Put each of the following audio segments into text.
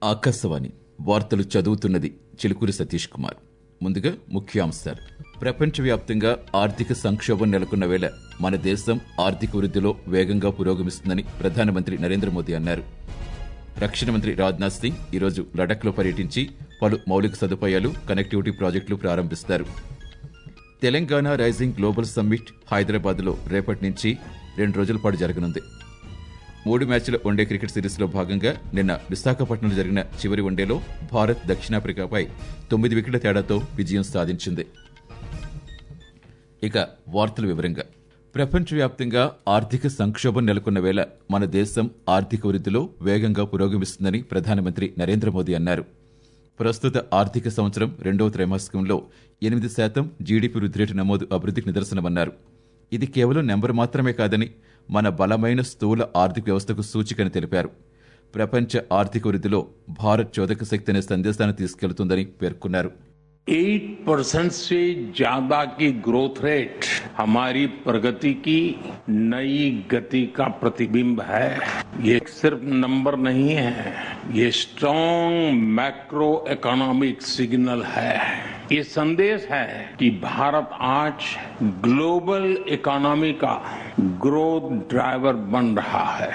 ఆకాశవాణి వార్తలు చదువుతున్నది చిలుకూరి సతీష్ కుమార్ ముందుగా ముఖ్యాంశాలు ప్రపంచవ్యాప్తంగా ఆర్థిక సంక్షోభం నెలకొన్న వేళ మన దేశం ఆర్థిక వృద్ధిలో వేగంగా పురోగమిస్తుందని ప్రధానమంత్రి నరేంద్ర మోదీ అన్నారు రక్షణ మంత్రి రాజ్నాథ్ సింగ్ ఈరోజు లడఖ్లో పర్యటించి పలు మౌలిక సదుపాయాలు కనెక్టివిటీ ప్రాజెక్టులు ప్రారంభిస్తారు తెలంగాణ రైజింగ్ గ్లోబల్ సమ్మిట్ హైదరాబాద్లో రేపటి నుంచి రెండు రోజుల పాటు జరగనుంది మూడు మ్యాచ్ల వన్డే క్రికెట్ సిరీస్లో భాగంగా నిన్న విశాఖపట్నంలో జరిగిన చివరి వన్డేలో భారత్ దక్షిణాఫ్రికాపై తొమ్మిది వికెట్ల తేడాతో విజయం సాధించింది ఇక వార్తల వివరంగా ప్రపంచవ్యాప్తంగా ఆర్థిక సంక్షోభం నెలకొన్న వేళ మన దేశం ఆర్థిక వృద్ధిలో వేగంగా పురోగమిస్తుందని ప్రధానమంత్రి నరేంద్ర మోదీ అన్నారు ప్రస్తుత ఆర్థిక సంవత్సరం రెండవ త్రైమాసికంలో ఎనిమిది శాతం జీడీపీ వృద్ధి రేటు నమోదు అభివృద్ధికి నిదర్శనమన్నారు ఇది కేవలం నెంబర్ మాత్రమే కాదని మన బలమైన స్థూల ఆర్థిక వ్యవస్థకు సూచికని తెలిపారు ప్రపంచ ఆర్థిక వృద్ధిలో భారత్ చోదక శక్తి అనే సందేశాన్ని తీసుకెళ్తుందని పేర్కొన్నారు एट परसेंट से ज्यादा की ग्रोथ रेट हमारी प्रगति की नई गति का प्रतिबिंब है ये सिर्फ नंबर नहीं है ये स्ट्रॉन्ग मैक्रो इकोनॉमिक सिग्नल है ये संदेश है कि भारत आज ग्लोबल इकोनॉमी का ग्रोथ ड्राइवर बन रहा है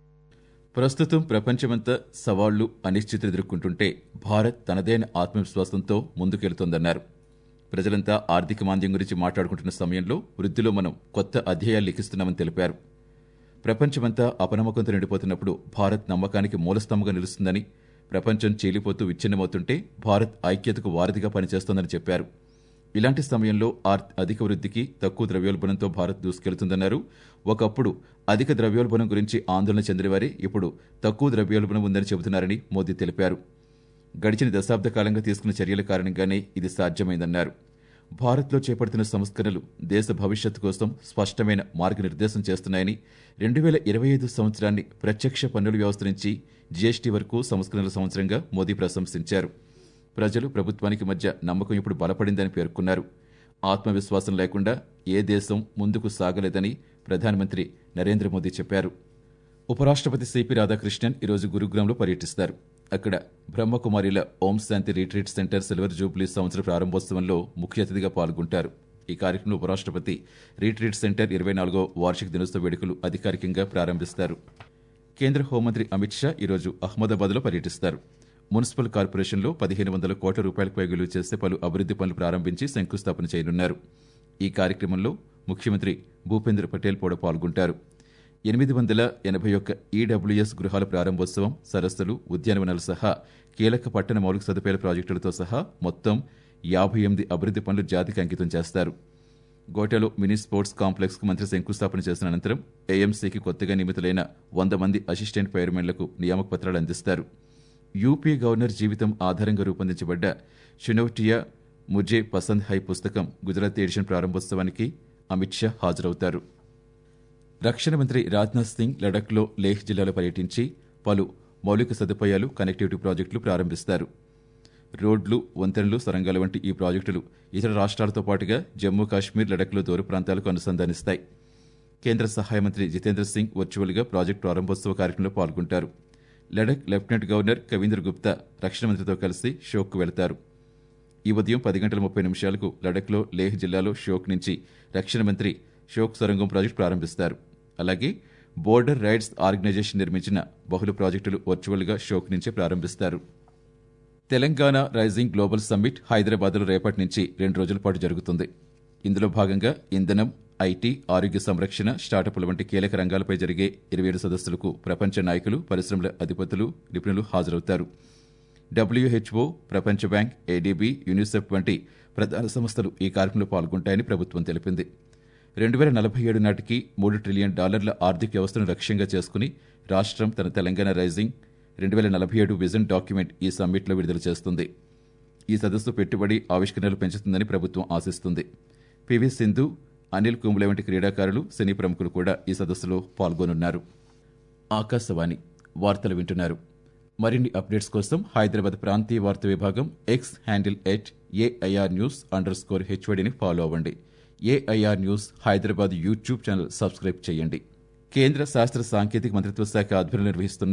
ప్రస్తుతం ప్రపంచమంతా సవాళ్లు అనిశ్చితి ఎదుర్కొంటుంటే భారత్ తనదైన ఆత్మవిశ్వాసంతో ముందుకెళ్తోందన్నారు ప్రజలంతా ఆర్థిక మాంద్యం గురించి మాట్లాడుకుంటున్న సమయంలో వృద్ధిలో మనం కొత్త అధ్యాయాలు లిఖిస్తున్నామని తెలిపారు ప్రపంచమంతా అపనమ్మకంతో నిండిపోతున్నప్పుడు భారత్ నమ్మకానికి మూలస్తంభంగా నిలుస్తుందని ప్రపంచం చీలిపోతూ విచ్ఛిన్నమవుతుంటే భారత్ ఐక్యతకు వారధిగా పనిచేస్తోందని చెప్పారు ఇలాంటి సమయంలో ఆర్- అధిక వృద్ధికి తక్కువ ద్రవ్యోల్బణంతో భారత్ దూసుకెళ్తుందన్నారు ఒకప్పుడు అధిక ద్రవ్యోల్బణం గురించి ఆందోళన చెందినవారే ఇప్పుడు తక్కువ ద్రవ్యోల్బణం ఉందని చెబుతున్నారని మోదీ తెలిపారు గడిచిన దశాబ్ద కాలంగా తీసుకున్న చర్యల కారణంగానే ఇది సాధ్యమైందన్నారు భారత్లో చేపడుతున్న సంస్కరణలు దేశ భవిష్యత్తు కోసం స్పష్టమైన మార్గనిర్దేశం చేస్తున్నాయని రెండు వేల ఇరవై ఐదు సంవత్సరాన్ని ప్రత్యక్ష పన్నుల వ్యవస్థ నుంచి జీఎస్టీ వరకు సంస్కరణల సంవత్సరంగా మోదీ ప్రశంసించారు ప్రజలు ప్రభుత్వానికి మధ్య నమ్మకం ఇప్పుడు బలపడిందని పేర్కొన్నారు ఆత్మవిశ్వాసం లేకుండా ఏ దేశం ముందుకు సాగలేదని ప్రధానమంత్రి నరేంద్ర మోదీ చెప్పారు ఉపరాష్ట్రపతి సిపి రాధాకృష్ణన్ ఈరోజు గురుగ్రామ్లో పర్యటిస్తారు అక్కడ బ్రహ్మకుమారిల Om Shanti retreat centre silver jubilee సంవత్సర ప్రారంభోత్సవంలో ముఖ్య అతిథిగా పాల్గొంటారు ఈ కార్యక్రమంలో ఉపరాష్ట్రపతి రిట్రీట్ సెంటర్ ఇరవై నాలుగో వార్షిక దినోత్సవ వేడుకలు అధికారికంగా ప్రారంభిస్తారు కేంద్ర హోంమంత్రి అమిత్ షా ఈరోజు అహ్మదాబాద్లో పర్యటిస్తారు మున్సిపల్ కార్పొరేషన్లో పదిహేను వందల కోట్ల రూపాయలకు పై విలువ చేసే పలు అభివృద్ది పనులు ప్రారంభించి శంకుస్థాపన చేయనున్నారు ఈ కార్యక్రమంలో ముఖ్యమంత్రి భూపేంద్ర పటేల్ కూడా పాల్గొంటారు ఎనిమిది వందల ఎనభై ఒక్క ఈడబ్ల్యూఎస్ గృహాల ప్రారంభోత్సవం సరస్సులు ఉద్యానవనాలు సహా కీలక పట్టణ మౌలిక సదుపాయాల ప్రాజెక్టులతో సహా మొత్తం యాభై ఎనిమిది అభివృద్ది పనులు జాతికి అంకితం చేస్తారు గోటాలో మినీ స్పోర్ట్స్ కాంప్లెక్స్ కు మంత్రి శంకుస్థాపన చేసిన అనంతరం ఏఎంసీకి కొత్తగా నియమితులైన వంద మంది అసిస్టెంట్ ఫైర్మెన్లకు నియామక పత్రాలు అందిస్తారు యూపీ గవర్నర్ జీవితం ఆధారంగా రూపొందించబడ్డ షునౌటియా ముజే పసంద్ హై పుస్తకం గుజరాత్ ఎడిషన్ ప్రారంభోత్సవానికి అమిత్ షా హాజరవుతారు రక్షణ మంత్రి రాజ్నాథ్ సింగ్ లడఖ్లో లేహ్ జిల్లాలో పర్యటించి పలు మౌలిక సదుపాయాలు కనెక్టివిటీ ప్రాజెక్టులు ప్రారంభిస్తారు రోడ్లు వంతెనలు సొరంగాల వంటి ఈ ప్రాజెక్టులు ఇతర రాష్ట్రాలతో పాటుగా జమ్మూ కాశ్మీర్ లడఖ్లో దూర ప్రాంతాలకు అనుసంధానిస్తాయి కేంద్ర సహాయ మంత్రి జితేంద్ర సింగ్ వర్చువల్గా ప్రాజెక్టు ప్రారంభోత్సవ కార్యక్రమంలో పాల్గొంటారు లడఖ్ లెఫ్టినెంట్ గవర్నర్ కవీంద్ర గుప్తా రక్షణ మంత్రితో కలిసి షోక్కు వెళతారు ఈ ఉదయం పది గంటల ముప్పై నిమిషాలకు లడఖ్లో లేహ్ జిల్లాలో షోక్ నుంచి రక్షణ మంత్రి షోక్ సొరంగం ప్రాజెక్టు ప్రారంభిస్తారు అలాగే బోర్డర్ రైడ్స్ ఆర్గనైజేషన్ నిర్మించిన బహుళ ప్రాజెక్టులు వర్చువల్గా షోక్ నుంచే ప్రారంభిస్తారు తెలంగాణ రైజింగ్ గ్లోబల్ సమ్మిట్ హైదరాబాద్లో రేపటి నుంచి రెండు రోజుల పాటు జరుగుతుంది ఇందులో భాగంగా ఇంధనం ఐటీ ఆరోగ్య సంరక్షణ స్టార్టప్ల వంటి కీలక రంగాలపై జరిగే ఇరవై ఏడు సదస్సులకు ప్రపంచ నాయకులు పరిశ్రమల అధిపతులు నిపుణులు హాజరవుతారు డబ్ల్యూహెచ్ఓ ప్రపంచ బ్యాంక్ ఏడీబీ యూనిసెఫ్ వంటి ప్రధాన సంస్థలు ఈ కార్యక్రమంలో పాల్గొంటాయని ప్రభుత్వం తెలిపింది రెండు వేల నలభై ఏడు నాటికి మూడు ట్రిలియన్ డాలర్ల ఆర్థిక వ్యవస్థను లక్ష్యంగా చేసుకుని రాష్ట్రం తన తెలంగాణ రైజింగ్ రెండు వేల నలభై ఏడు విజన్ డాక్యుమెంట్ ఈ సమ్మిట్లో విడుదల చేస్తుంది ఈ సదస్సు పెట్టుబడి ఆవిష్కరణలు పెంచుతుందని ప్రభుత్వం ఆశిస్తుంది పివి సింధు అనిల్ కుంబ్లే వంటి క్రీడాకారులు సినీ ప్రముఖులు కూడా ఈ సదస్సులో పాల్గొనున్నారు ఆకాశవాణి వార్తలు వింటున్నారు మరిన్ని అప్డేట్స్ కోసం హైదరాబాద్ ప్రాంతీయ వార్తా విభాగం X handle at AIR news underscore హెచ్వడిని ఫాలో అవ్వండి AIR news Hyderabad YouTube channel subscribe చేయండి కేంద్ర శాస్త్ర సాంకేతిక మంత్రిత్వ శాఖ ఆధ్వర్యంలో నిర్వహిస్తున్న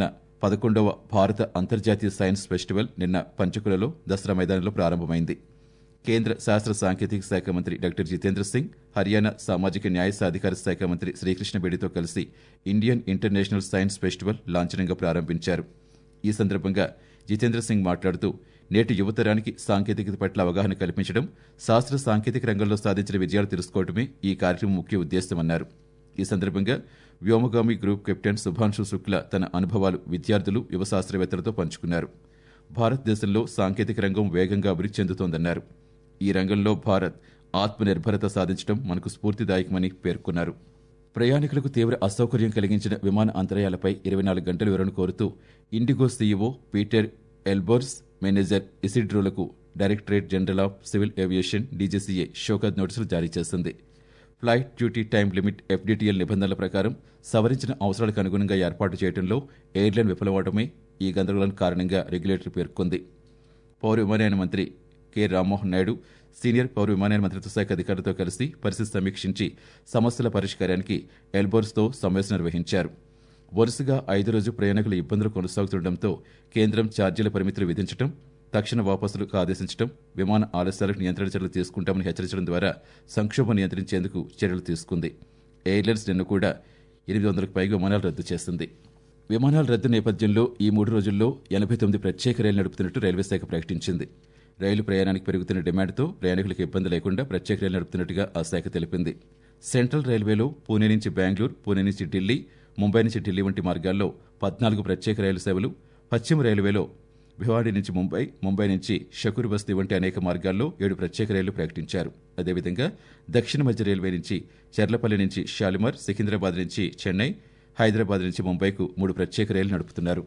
పదకొండవ భారత అంతర్జాతీయ సైన్స్ ఫెస్టివల్ నిన్న పంచకులలో దసరా మైదానంలో ప్రారంభమైంది కేంద్ర శాస్త్ర సాంకేతిక శాఖ మంత్రి డాక్టర్ జితేంద్ర సింగ్ హర్యానా సామాజిక న్యాయ సాధికార శాఖ మంత్రి శ్రీకృష్ణ బేడితో కలిసి ఇండియన్ ఇంటర్నేషనల్ సైన్స్ ఫెస్టివల్ లాంఛనంగా ప్రారంభించారు ఈ సందర్భంగా జితేంద్ర సింగ్ మాట్లాడుతూ నేటి యువతరానికి సాంకేతికత పట్ల అవగాహన కల్పించడం శాస్త్ర సాంకేతిక రంగంలో సాధించిన విజయాలు తెలుసుకోవడమే ఈ కార్యక్రమం ముఖ్య ఉద్దేశమన్నారు ఈ సందర్భంగా వ్యోమగామి గ్రూప్ కెప్టెన్ శుభాంశు శుక్ల తన అనుభవాలు విద్యార్థులు యువ శాస్త్రవేత్తలతో పంచుకున్నారు భారతదేశంలో సాంకేతిక రంగం వేగంగా అభివృద్ధి చెందుతోందన్నారు ఈ రంగంలో భారత్ ఆత్మనిర్భరత సాధించడం మనకు స్ఫూర్తిదాయకమని పేర్కొన్నారు ప్రయాణికులకు తీవ్ర అసౌకర్యం కలిగించిన విమాన అంతరాయాలపై ఇరవై నాలుగు గంటల వివరణ కోరుతూ IndiGo CEO Peter Elbers manager ఇసిడ్రోలకు directorate general of civil aviation DGCA show cause నోటీసులు జారీ చేసింది flight duty time limit FDTL నిబంధనల ప్రకారం సవరించిన అవసరాలకు అనుగుణంగా ఏర్పాటు చేయడంలో ఎయిర్లైన్ విఫలమవడమే ఈ గందరగోళం కారణంగా రెగ్యులేటర్ పేర్కొంది పౌర విమానయాన మంత్రి కె రామ్మోహన్ నాయుడు సీనియర్ పౌర విమానయాన మంత్రిత్వ శాఖ అధికారులతో కలిసి పరిస్థితి సమీక్షించి సమస్యల పరిష్కారానికి ఎల్బోర్స్తో సమావేశం నిర్వహించారు వరుసగా ఐదు రోజు ప్రయాణికుల ఇబ్బందులు కొనసాగుతుండటంతో కేంద్రం ఛార్జీల పరిమితులు విధించడం తక్షణ వాపసులకు ఆదేశించడం విమాన ఆలస్యాలకు నియంత్రణ చర్యలు తీసుకుంటామని హెచ్చరించడం ద్వారా సంక్షోభం నియంత్రించేందుకు చర్యలు తీసుకుంది ఎయిర్లైన్స్ నిన్న కూడా ఎనిమిది వందలకు పైగా విమానాలు రద్దు చేసింది విమానాల రద్దు నేపథ్యంలో ఈ మూడు రోజుల్లో ఎనభై తొమ్మిది ప్రత్యేక రైలు నడుపుతున్నట్టు రైల్వే శాఖ ప్రకటించింది రైలు ప్రయాణానికి పెరుగుతున్న డిమాండ్తో ప్రయాణికులకు ఇబ్బంది లేకుండా ప్రత్యేక రైలు నడుపుతున్నట్టుగా ఆ శాఖ తెలిపింది సెంట్రల్ రైల్వేలో పూణే నుంచి బెంగళూరు పూణే నుంచి ఢిల్లీ ముంబై నుంచి ఢిల్లీ వంటి మార్గాల్లో పద్నాలుగు ప్రత్యేక రైలు సేవలు పశ్చిమ రైల్వేలో భివాడి నుంచి ముంబై ముంబై నుంచి షకూర్ బస్తీ వంటి అనేక మార్గాల్లో ఏడు ప్రత్యేక రైళ్లు ప్రకటించారు అదేవిధంగా దక్షిణ మధ్య రైల్వే నుంచి చెర్లపల్లి నుంచి షాలిమార్ సికింద్రాబాద్ నుంచి చెన్నై హైదరాబాద్ నుంచి ముంబైకు మూడు ప్రత్యేక రైళ్లు నడుపుతున్నారు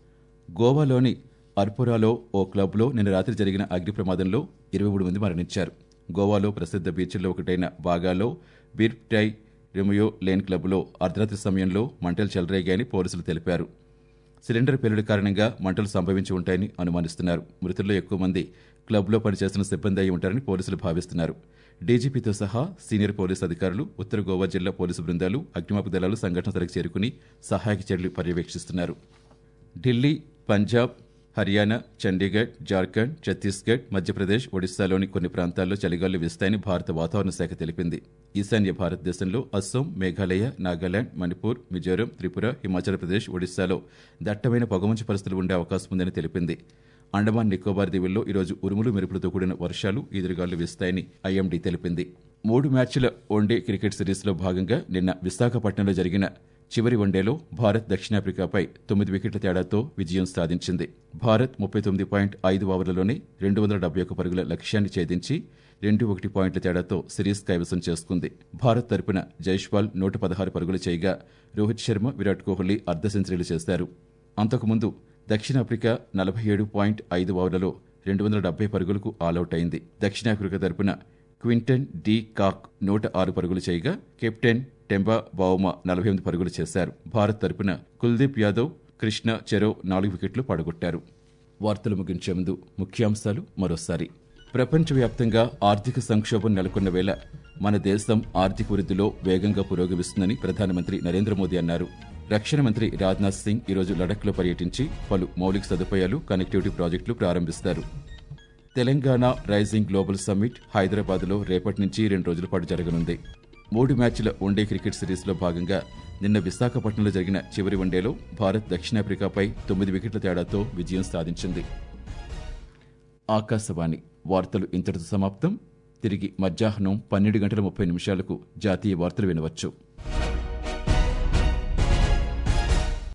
గోవాలోని అర్పురాలో ఓ క్లబ్లో నిన్న రాత్రి జరిగిన అగ్ని ప్రమాదంలో ఇరవై మూడు మంది మరణించారు గోవాలో ప్రసిద్ధ బీచ్ల్లో ఒకటైన బాగాలో బీర్టై రెమియో లేన్ క్లబ్లో అర్ధరాత్రి సమయంలో మంటలు చెలరేగాయని పోలీసులు తెలిపారు సిలిండర్ పేలుడు కారణంగా మంటలు సంభవించి ఉంటాయని అనుమానిస్తున్నారు మృతుల్లో ఎక్కువ మంది క్లబ్లో పనిచేస్తున్న సిబ్బంది అయి ఉంటారని పోలీసులు భావిస్తున్నారు డీజీపీతో సహా సీనియర్ పోలీసు అధికారులు ఉత్తర గోవా జిల్లా పోలీసు బృందాలు అగ్నిమాపక దళాలు సంఘటన స్థలికి చేరుకుని సహాయక చర్యలు పర్యవేక్షిస్తున్నారు ఢిల్లీ పంజాబ్ హర్యానా చండీగఢ్ జార్ఖండ్ ఛత్తీస్గఢ్ మధ్యప్రదేశ్ ఒడిశాలోని కొన్ని ప్రాంతాల్లో చలిగాలు వీస్తాయని భారత వాతావరణ శాఖ తెలిపింది ఈశాన్య భారతదేశంలో అస్సోం మేఘాలయ నాగాలాండ్ మణిపూర్ మిజోరం త్రిపుర హిమాచల్ ప్రదేశ్ ఒడిశాలో దట్టమైన పొగమంచు పరిస్థితులు ఉండే అవకాశం ఉందని తెలిపింది అండమాన్ నికోబార్ దీవుల్లో ఈరోజు ఉరుములు మెరుపులతో కూడిన వర్షాలు ఈదురుగాలు వీస్తాయని ఐఎండీ తెలిపింది మూడు మ్యాచ్ల వన్డే క్రికెట్ సిరీస్లో భాగంగా నిన్న విశాఖపట్నంలో జరిగిన చివరి వన్డేలో భారత్ దక్షిణాఫ్రికాపై తొమ్మిది వికెట్ల తేడాతో విజయం సాధించింది భారత్ ముప్పై తొమ్మిది పాయింట్ ఐదు ఓవర్లలోనే రెండు వందల డెబ్బై ఒక్క పరుగుల లక్ష్యాన్ని ఛేదించి రెండు ఒకటి పాయింట్ల తేడాతో సిరీస్ కైవసం చేసుకుంది భారత్ తరపున జైష్వాల్ నూట పదహారు పరుగులు చేయగా రోహిత్ శర్మ విరాట్ కోహ్లీ అర్ధ సెంచరీలు చేశారు అంతకుముందు దక్షిణాఫ్రికా నలభై ఏడు పాయింట్ ఐదు ఓవర్లలో రెండు వందల డెబ్బై పరుగులకు ఆలౌట్ అయింది దక్షిణాఫ్రికా తరపున క్వింటన్ డి కాక్ నూట ఆరు పరుగులు చేయగా కెప్టెన్ టెంబా బావుమా నలభై ఎనిమిది పరుగులు చేశారు భారత్ తరపున కుల్దీప్ యాదవ్ కృష్ణ చెరో నాలుగు వికెట్లు పడగొట్టారు వార్తలు ముగించే ముందు ముఖ్యాంశాలు మరోసారి ప్రపంచవ్యాప్తంగా ఆర్థిక సంక్షోభం నెలకొన్న వేళ మన దేశం ఆర్థిక వృద్ధిలో వేగంగా పురోగమిస్తుందని ప్రధానమంత్రి నరేంద్ర మోదీ అన్నారు రక్షణ మంత్రి రాజ్నాథ్ సింగ్ ఈరోజు లడఖ్లో పర్యటించి పలు మౌలిక సదుపాయాలు కనెక్టివిటీ ప్రాజెక్టులు ప్రారంభిస్తారు తెలంగాణ రైజింగ్ గ్లోబల్ సమ్మిట్ హైదరాబాద్లో రేపటి నుంచి రెండు రోజుల పాటు జరగనుంది మూడు మ్యాచ్ల వన్డే క్రికెట్ సిరీస్లో భాగంగా నిన్న విశాఖపట్నంలో జరిగిన చివరి వన్డేలో భారత్ దక్షిణాఫ్రికాపై తొమ్మిది వికెట్ల తేడాతో విజయం సాధించింది ఆకాశవాణి వార్తలు ఇంతటితో సమాప్తం తిరిగి మధ్యాహ్నం పన్నెండు గంటల ముప్పై నిమిషాలకు జాతీయ వార్తలు వినవచ్చు